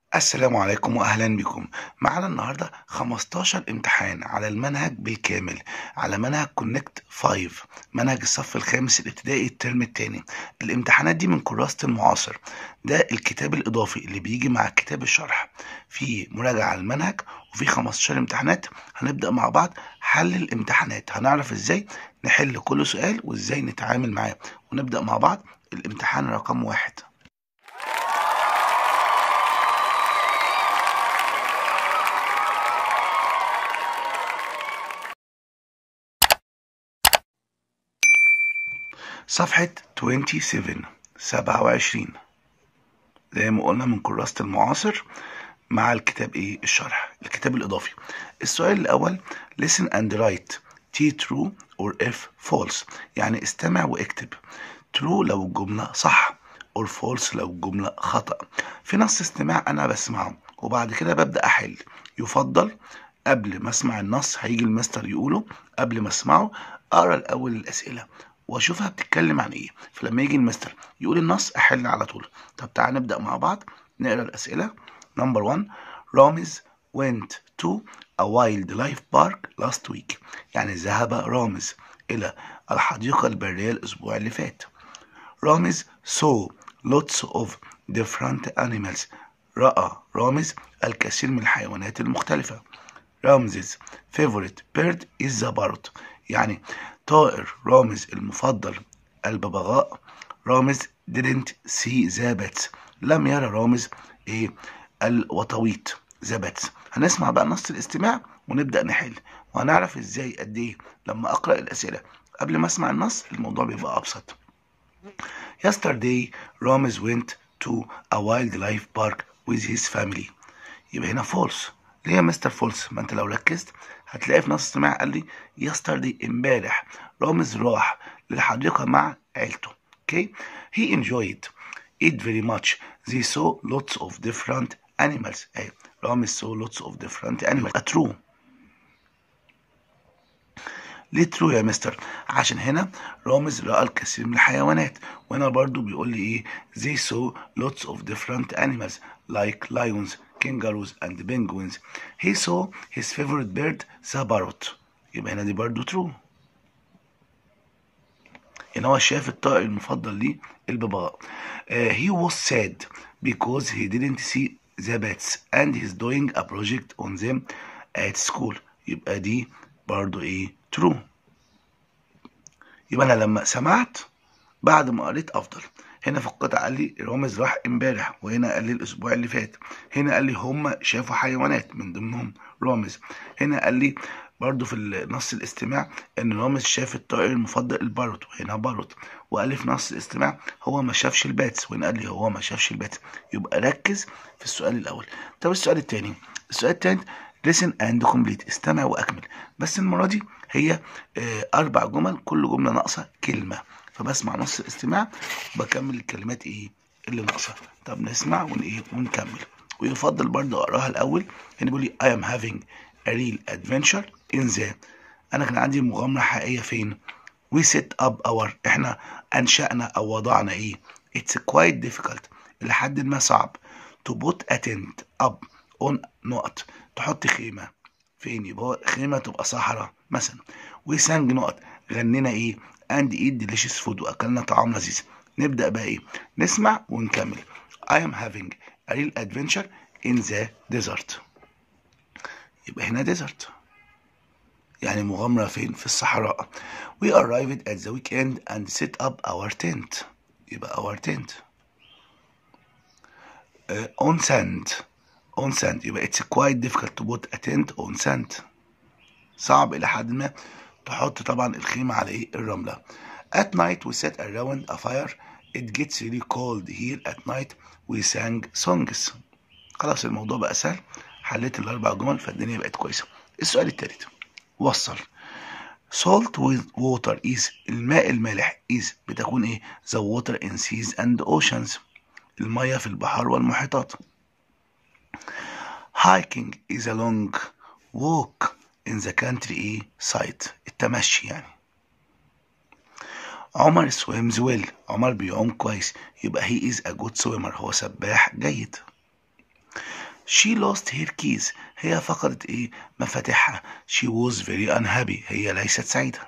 السلام عليكم واهلا بكم معانا النهارده 15 امتحان على المنهج بالكامل على منهج كونكت 5 منهج الصف الخامس الابتدائي الترم الثاني الامتحانات دي من كراسة المعاصر ده الكتاب الاضافي اللي بيجي مع كتاب الشرح في مراجعة على المنهج وفي 15 امتحانات هنبدأ مع بعض حل الامتحانات هنعرف ازاي نحل كل سؤال وازاي نتعامل معاه ونبدأ مع بعض الامتحان رقم واحد صفحة 27 27 زي ما قلنا من كراسة المعاصر مع الكتاب ايه الشرح الكتاب الإضافي السؤال الأول listen and write T true or F false يعني استمع واكتب true لو الجملة صح or false لو الجملة خطأ في نص استماع أنا بسمعه وبعد كده ببدأ أحل يفضل قبل ما اسمع النص هيجي المستر يقوله قبل ما اسمعه اقرا الاول الاسئله واشوفها بتتكلم عن ايه فلما يجي المستر يقول النص احل على طول طب تعال نبدا مع بعض نقرا الاسئله نمبر 1 رامز went to a wildlife park last week يعني ذهب رامز الى الحديقه البريه الاسبوع اللي فات رامز saw lots of different animals راى رامز الكثير من الحيوانات المختلفه رامز's favorite bird is the parrot يعني طائر رامز المفضل الببغاء رامز didn't see the bats لم يرى رامز ايه الوطويط the bats هنسمع بقى نص الاستماع ونبدأ نحل وهنعرف ازاي قد ايه لما اقرأ الاسئلة قبل ما اسمع النص الموضوع بيبقى ابسط yesterday رامز went to a wildlife park with his family يبقى هنا false ليه يا مستر فولس ما انت لو ركزت هتلاقي في نص الاستماع قال لي يستردي امبارح رامز راح للحديقه مع عيلته اوكي he enjoyed it very much they saw lots of different animals اهي رامز saw lots of different animals a true ليه ترو يا مستر عشان هنا رامز رأى الكثير من الحيوانات وهنا برضو بيقول لي ايه they saw lots of different animals like lions kangaroos and penguins he saw his favorite bird the parrot يبقى هنا دي برضو true هنا هو شاف الطائر المفضل ليه الببغاء uh, he was sad because he didn't see the bats and he's doing a project on them at school يبقى دي برضو ايه true يبقى انا لما سمعت بعد ما قريت افضل هنا في القطعة قال لي رامز راح امبارح وهنا قال لي الاسبوع اللي فات هنا قال لي هم شافوا حيوانات من ضمنهم رامز هنا قال لي برضو في نص الاستماع ان رامز شاف الطائر المفضل الباروت وهنا باروت وقال لي في نص الاستماع هو ما شافش الباتس وهنا قال لي هو ما شافش الباتس يبقى ركز في السؤال الاول طب السؤال الثاني السؤال الثاني listen and complete استمع واكمل بس المره دي هي اربع جمل كل جمله ناقصه كلمه فبسمع نص الاستماع وبكمل الكلمات ايه اللي ناقصه طب نسمع ون ايه ونكمل ويفضل برضه اقراها الاول هنا بيقول لي I am having a real adventure in the انا كان عندي مغامره حقيقيه فين we set up our احنا انشانا او وضعنا ايه it's quite difficult لحد ما صعب to put a tent up on نقط تحط خيمه فين يبقى خيمه تبقى صحراء مثلا وسانج نقط غنينا ايه اند ايت ديليشيس فود واكلنا طعام لذيذ نبدا بقى ايه نسمع ونكمل I am having a real adventure in the desert يبقى هنا desert يعني مغامرة فين في الصحراء we arrived at the weekend and set up our tent يبقى our tent uh, on sand on sand يبقى it's quite difficult to put a tent on sand صعب إلى حد ما تحط طبعا الخيمة على إيه الرملة at night we sat around a fire it gets really cold here at night we sang songs خلاص الموضوع بقى سهل حليت الأربع جمل فالدنيا بقت كويسة السؤال التالت وصل salt with water is الماء المالح is بتكون ايه the water in seas and oceans المية في البحار والمحيطات hiking is a long walk in the country ايه site التمشي يعني عمر swims well عمر بيعوم كويس يبقى he is a good swimmer هو سباح جيد she lost her keys هي فقدت ايه مفاتيحها she was very unhappy هي ليست سعيدة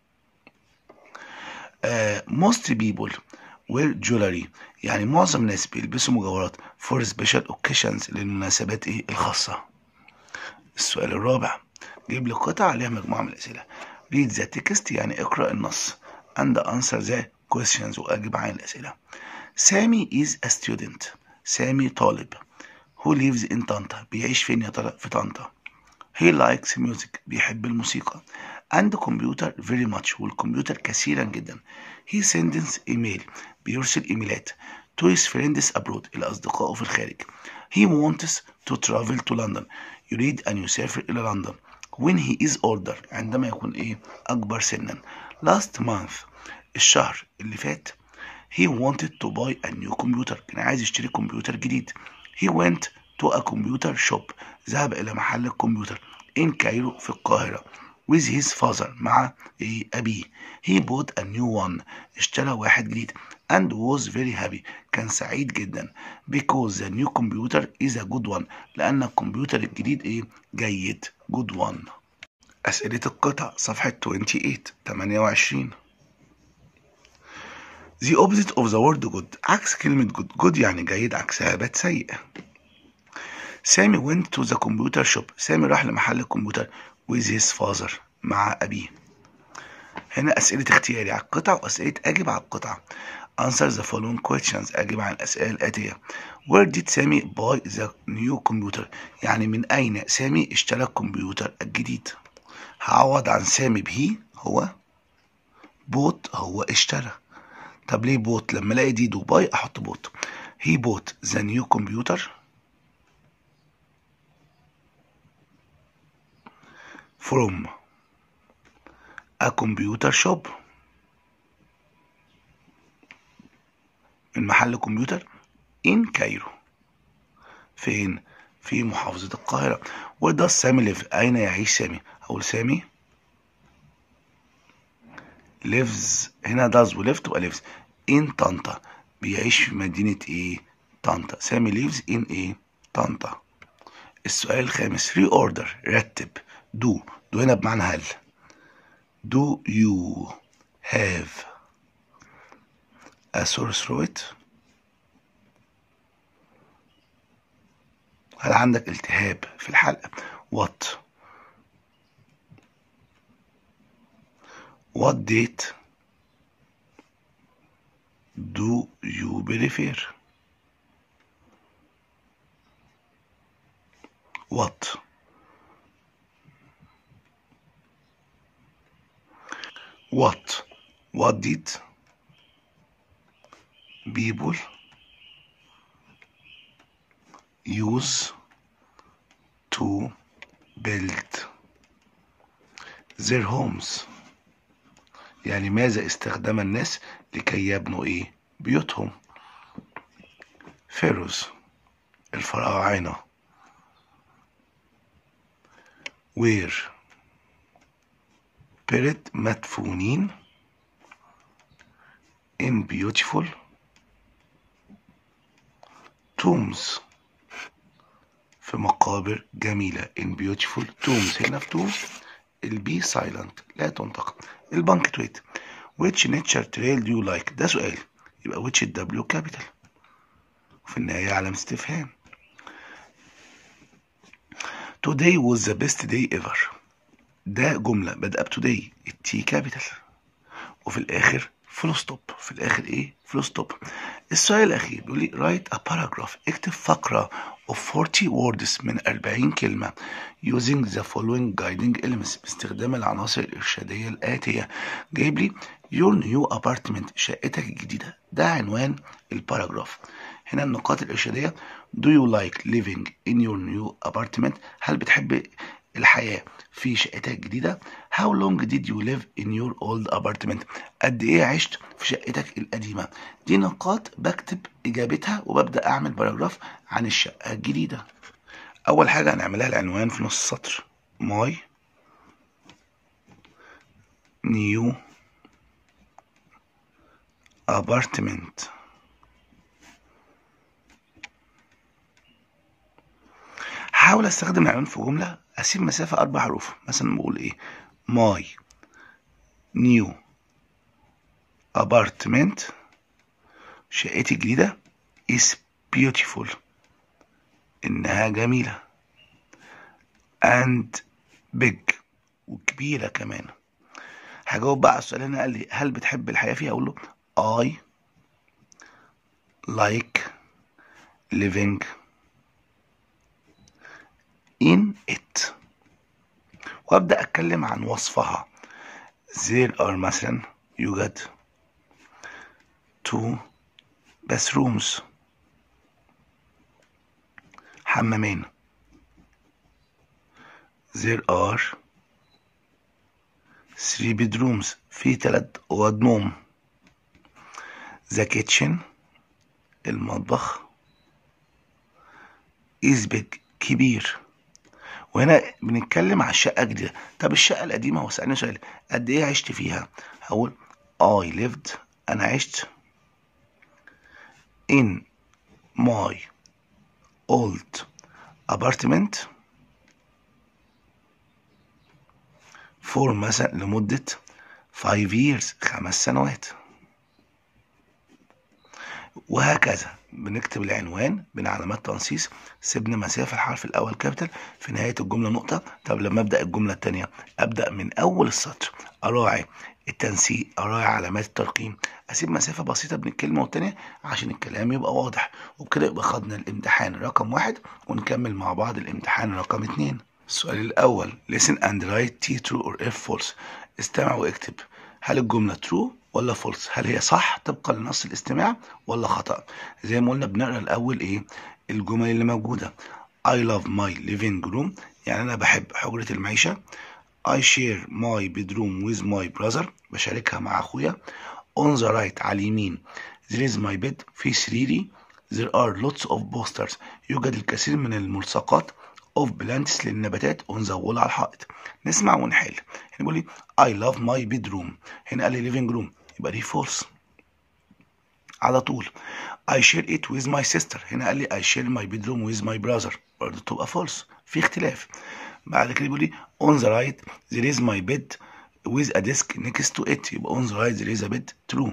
uh, most people wear jewelry يعني معظم الناس بيلبسوا مجوهرات for special occasions للمناسبات ايه الخاصة السؤال الرابع جيب لي قطع عليها مجموعة من الأسئلة read the text يعني اقرأ النص and answer the questions وأجب عن الأسئلة سامي is a student سامي طالب who lives in طنطا بيعيش فين يا ترى في طنطا he likes music بيحب الموسيقى and computer very much والكمبيوتر كثيرا جدا he sends email بيرسل ايميلات to his friends abroad إلى أصدقائه في الخارج he wants to travel to London يريد أن يسافر إلى لندن when he is older عندما يكون إيه أكبر سنا last month الشهر اللي فات he wanted to buy a new computer كان عايز يشتري كمبيوتر جديد he went to a computer shop ذهب إلى محل الكمبيوتر in كايرو في القاهرة with his father مع إيه أبيه he bought a new one اشترى واحد جديد and was very happy كان سعيد جدا because the new computer is a good one لأن الكمبيوتر الجديد إيه جيد good one أسئلة القطع صفحة 28 28 The opposite of the word good عكس كلمة good good يعني جيد عكسها بات سيء سامي went to the computer shop سامي راح لمحل الكمبيوتر with his father مع أبيه هنا أسئلة اختياري على القطع وأسئلة أجب على القطع answer the following questions أجب عن الأسئلة الآتية where did سامي buy the new computer يعني من أين سامي اشترى الكمبيوتر الجديد هعوض عن سامي به هو بوت هو اشترى طب ليه بوت لما الاقي دي دبي احط بوت he bought the new computer from a computer shop من محل كمبيوتر in كايرو فين في محافظة القاهرة وده سامي live أين يعيش سامي أقول سامي lives هنا does و live تبقى lives in طنطا بيعيش في مدينة ايه طنطا سامي lives in ايه طنطا السؤال الخامس reorder رتب do do هنا بمعنى هل do you have a sore throat هل عندك التهاب في الحلق what what date do you prefer what what what did people use to build their homes يعني ماذا استخدم الناس لكي يبنوا ايه بيوتهم فيروز الفراعنة وير بيرد مدفونين in beautiful tombs في مقابر جميلة in beautiful tombs هنا في tombs البي سايلنت لا تنطق البنكتويت which nature trail do you like ده سؤال يبقى which الدبليو كابيتال وفي النهاية علامة استفهام today was the best day ever ده جملة بدأ بتوداي التي كابيتال وفي الآخر فول ستوب في الآخر إيه فول ستوب السؤال الأخير بيقول لي write a paragraph اكتب فقرة of 40 words من 40 كلمة using the following guiding elements باستخدام العناصر الإرشادية الآتية جايب لي your new apartment شقتك الجديدة ده عنوان الباراجراف هنا النقاط الإرشادية do you like living in your new apartment هل بتحب الحياة في شقتك الجديدة How long did you live in your old apartment قد ايه عشت في شقتك القديمة دي نقاط بكتب اجابتها وببدأ اعمل باراجراف عن الشقة الجديدة اول حاجة هنعملها العنوان في نص السطر my new apartment هحاول استخدم العنوان في جملة اسيب مسافة اربع حروف مثلا بقول ايه ماي نيو ابارتمنت شقتي الجديدة is beautiful انها جميلة and big وكبيرة كمان هجاوب بقى على السؤال هنا قال لي هل بتحب الحياة فيها اقول له I like living in it وابدا اتكلم عن وصفها there are مثلا يوجد two bathrooms حمامين there are three bedrooms في تلات أوض نوم the kitchen المطبخ is big كبير وهنا بنتكلم على الشقة الجديدة طب الشقة القديمة هو سألني سؤال قد إيه عشت فيها هقول I lived أنا عشت in my old apartment for مثلا لمدة 5 years خمس سنوات وهكذا بنكتب العنوان بين علامات تنصيص سيبنا مسافة الحرف الأول كابيتال في نهاية الجملة نقطة طب لما أبدأ الجملة التانية أبدأ من أول السطر أراعي التنسيق أراعي علامات الترقيم أسيب مسافة بسيطة بين الكلمة والتانية عشان الكلام يبقى واضح وبكده يبقى خدنا الامتحان رقم واحد ونكمل مع بعض الامتحان رقم اتنين السؤال الأول listen and write T true or F false استمع واكتب هل الجملة true ولا false هل هي صح طبقا لنص الاستماع ولا خطأ زي ما قلنا بنقرا الأول إيه الجمل اللي موجودة I love my living room يعني أنا بحب حجرة المعيشة I share my bedroom with my brother بشاركها مع أخويا on the right على اليمين there is my bed في سريري there are lots of posters يوجد الكثير من الملصقات of plants للنباتات on the wall على الحائط نسمع ونحل هنا بيقول لي I love my bedroom هنا قال لي living room يبقى دي false على طول I share it with my sister هنا قال لي I share my bedroom with my brother برضه تبقى false في اختلاف بعد كده بيقول لي on the right there is my bed with a desk next to it يبقى on the right there is a bed true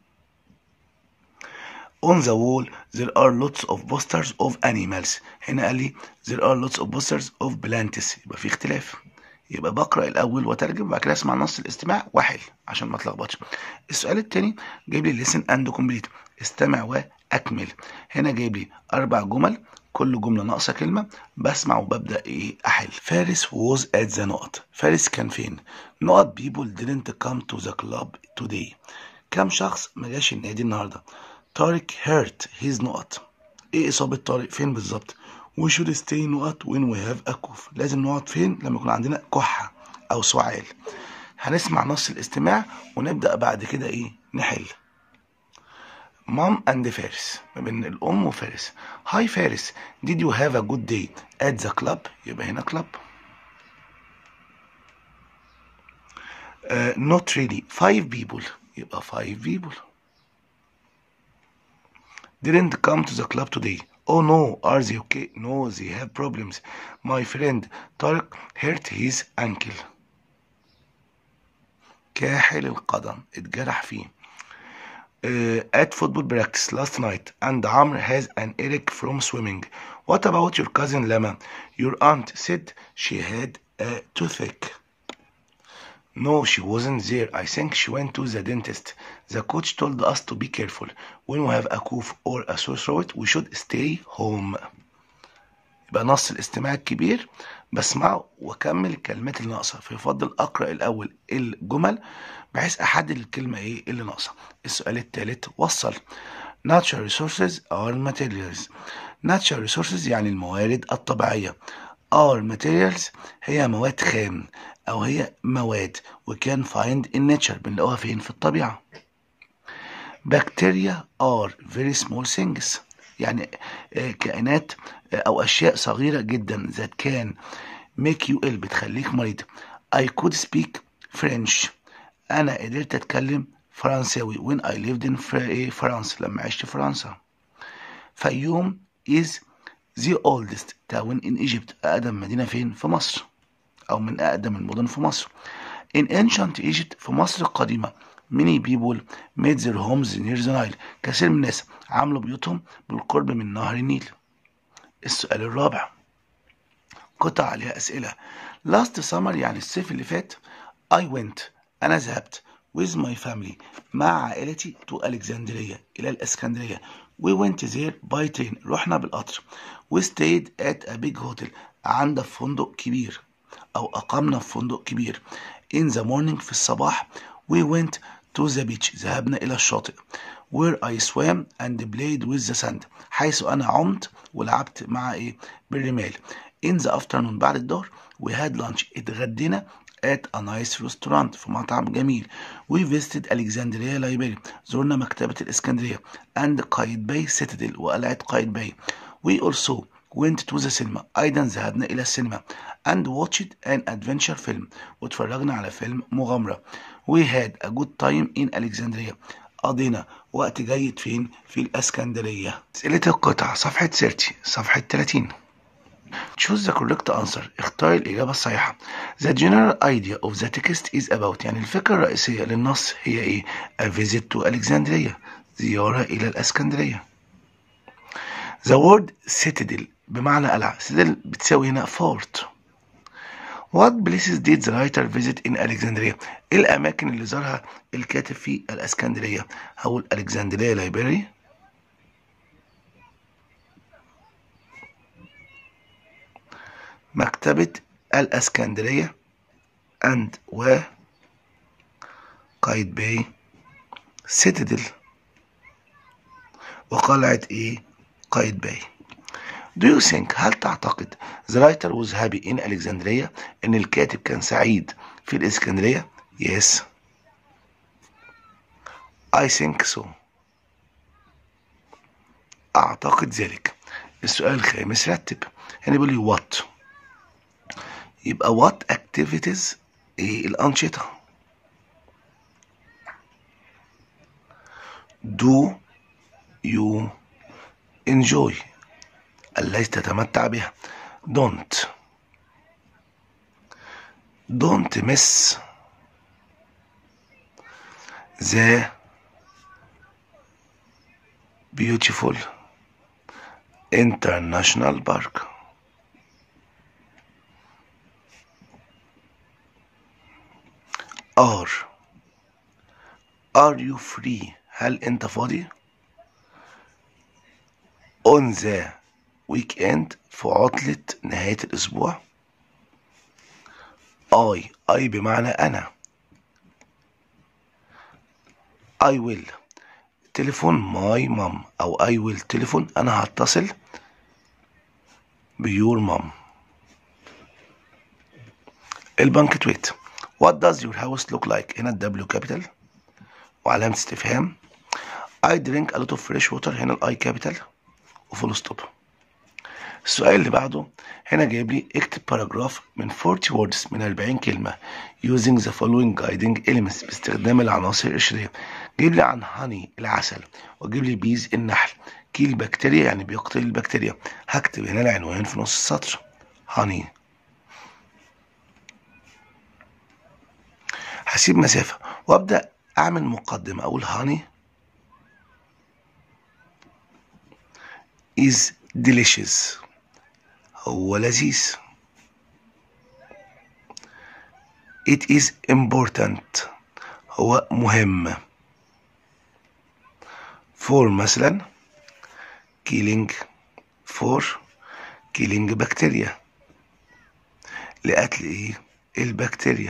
on the wall there are lots of posters of animals هنا قال لي there are lots of posters of plants يبقى في اختلاف يبقى بقرا الاول واترجم وبعد كده اسمع نص الاستماع واحل عشان ما اتلخبطش السؤال الثاني جايب لي listen and complete استمع واكمل هنا جايب لي اربع جمل كل جمله ناقصه كلمه بسمع وببدا ايه احل فارس was at the نقط فارس كان فين نقط people didn't come to the club today كم شخص ما جاش النادي النهارده طارق hurt his نقط ايه اصابه طارق فين بالظبط we should stay نقط when we have a cough لازم نقعد فين لما يكون عندنا كحه او سعال هنسمع نص الاستماع ونبدا بعد كده ايه نحل مام اند فارس ما بين الام وفارس هاي فارس did you have a good day at the club يبقى هنا club uh, not really five people يبقى five people didn't come to the club today oh no are they okay no they have problems my friend Tariq hurt his ankle كاحل القدم اتجرح فيه uh, at football practice last night and Amr has an earache from swimming. What about your cousin Lama? Your aunt said she had a toothache. No, she wasn't there. I think she went to the dentist. The coach told us to be careful. When we have a cough or a sore throat, we should stay home. يبقى نص الاستماع الكبير بسمعه واكمل الكلمات اللي ناقصه فيفضل اقرا الاول الجمل بحيث احدد الكلمه ايه اللي ناقصه السؤال الثالث وصل natural resources are materials natural resources يعني الموارد الطبيعيه are materials هي مواد خام او هي مواد we can find in nature بنلاقوها فين في الطبيعه bacteria are very small things يعني كائنات او اشياء صغيره جدا that can make you ill بتخليك مريض I could speak French انا قدرت اتكلم فرنساوي when I lived in France لما عشت في فرنسا فيوم is the oldest town in Egypt أقدم مدينة فين في مصر أو من أقدم المدن في مصر in ancient Egypt في مصر القديمة many people made their homes near the Nile كثير من الناس عملوا بيوتهم بالقرب من نهر النيل السؤال الرابع قطع عليها أسئلة last summer يعني الصيف اللي فات I went أنا ذهبت with my family مع عائلتي to Alexandria إلى الإسكندرية we went there by train رحنا بالقطر we stayed at a big hotel عند فندق كبير أو أقمنا في فندق كبير in the morning في الصباح we went to the beach ذهبنا إلى الشاطئ where I swam and played with the sand حيث أنا عمت ولعبت مع إيه بالرمال in the afternoon بعد الظهر we had lunch اتغدينا at a nice restaurant في مطعم جميل we visited Alexandria Library زرنا مكتبة الإسكندرية and قايتباي citadel وقلعة قايتباي we also went to the cinema أيضا ذهبنا إلى السينما and watched an adventure film واتفرجنا على فيلم مغامرة we had a good time in Alexandria قضينا وقت جيد فين في الإسكندرية أسئلة القطع صفحة 30 صفحة 30 Choose the correct answer. اختار الإجابة الصحيحة. The general idea of the text is about يعني الفكرة الرئيسية للنص هي إيه؟ A visit to Alexandria. زيارة إلى الإسكندرية. The word citadel بمعنى قلعة. citadel بتساوي هنا fort. What places did the writer visit in Alexandria? إيه الأماكن اللي زارها الكاتب في الإسكندرية؟ هقول Alexandria Library. مكتبة الإسكندرية and و قايتباي سيتادل وقلعة إيه قايتباي Do you think هل تعتقد the writer was happy in Alexandria إن الكاتب كان سعيد في الإسكندرية؟ Yes I think so أعتقد ذلك السؤال الخامس رتب هنا بيقول لي what يبقى what activities ايه الأنشطة do you enjoy التي تتمتع بها don't don't miss the beautiful international park are are you free هل انت فاضي on the weekend في عطلة نهاية الأسبوع I I بمعنى أنا I will تليفون my mom أو I will تليفون أنا هتصل بيور مام البنكتويت What does your house look like هنا الدبليو كابيتال وعلامة استفهام I drink a lot of fresh water هنا الاي كابيتال وفول ستوب السؤال اللي بعده هنا جايب لي اكتب باراجراف من 40 words من 40 كلمة using the following guiding elements باستخدام العناصر الإرشادية جايب لي عن هاني العسل وجيب لي بيز النحل كيل بكتيريا يعني بيقتل البكتيريا هكتب هنا العنوان في نص السطر هاني هسيب مسافة وابدأ اعمل مقدمة اقول هاني is delicious هو لذيذ it is important هو مهم for مثلا killing for killing بكتيريا لقتل ايه البكتيريا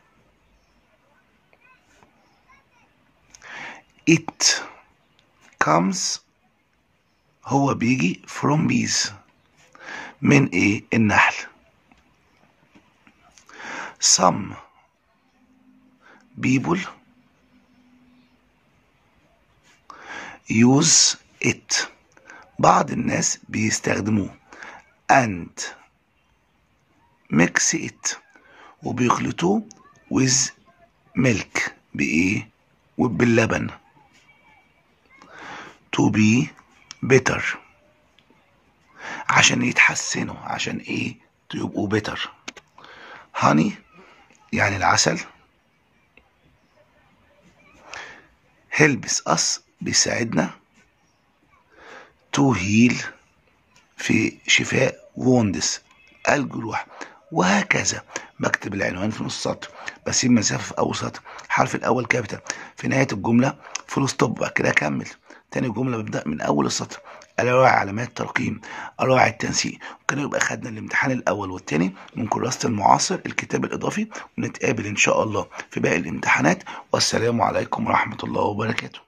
it comes هو بيجي from bees من ايه النحل some people use it بعض الناس بيستخدموه and mix it وبيخلطوه with milk بإيه وباللبن to be better عشان يتحسنوا عشان ايه يبقوا بيتر هاني يعني العسل هيلبس اس بيساعدنا تو هيل في شفاء ووندس الجروح وهكذا بكتب العنوان في نص سطر بسيب مسافه في اول سطر الحرف الاول كابيتال في نهايه الجمله فول ستوب بعد كده اكمل تاني جمله ببدا من اول السطر اراعي علامات ترقيم اراعي التنسيق وكده يبقى خدنا الامتحان الاول والتاني من كراسه المعاصر الكتاب الاضافي ونتقابل ان شاء الله في باقي الامتحانات والسلام عليكم ورحمه الله وبركاته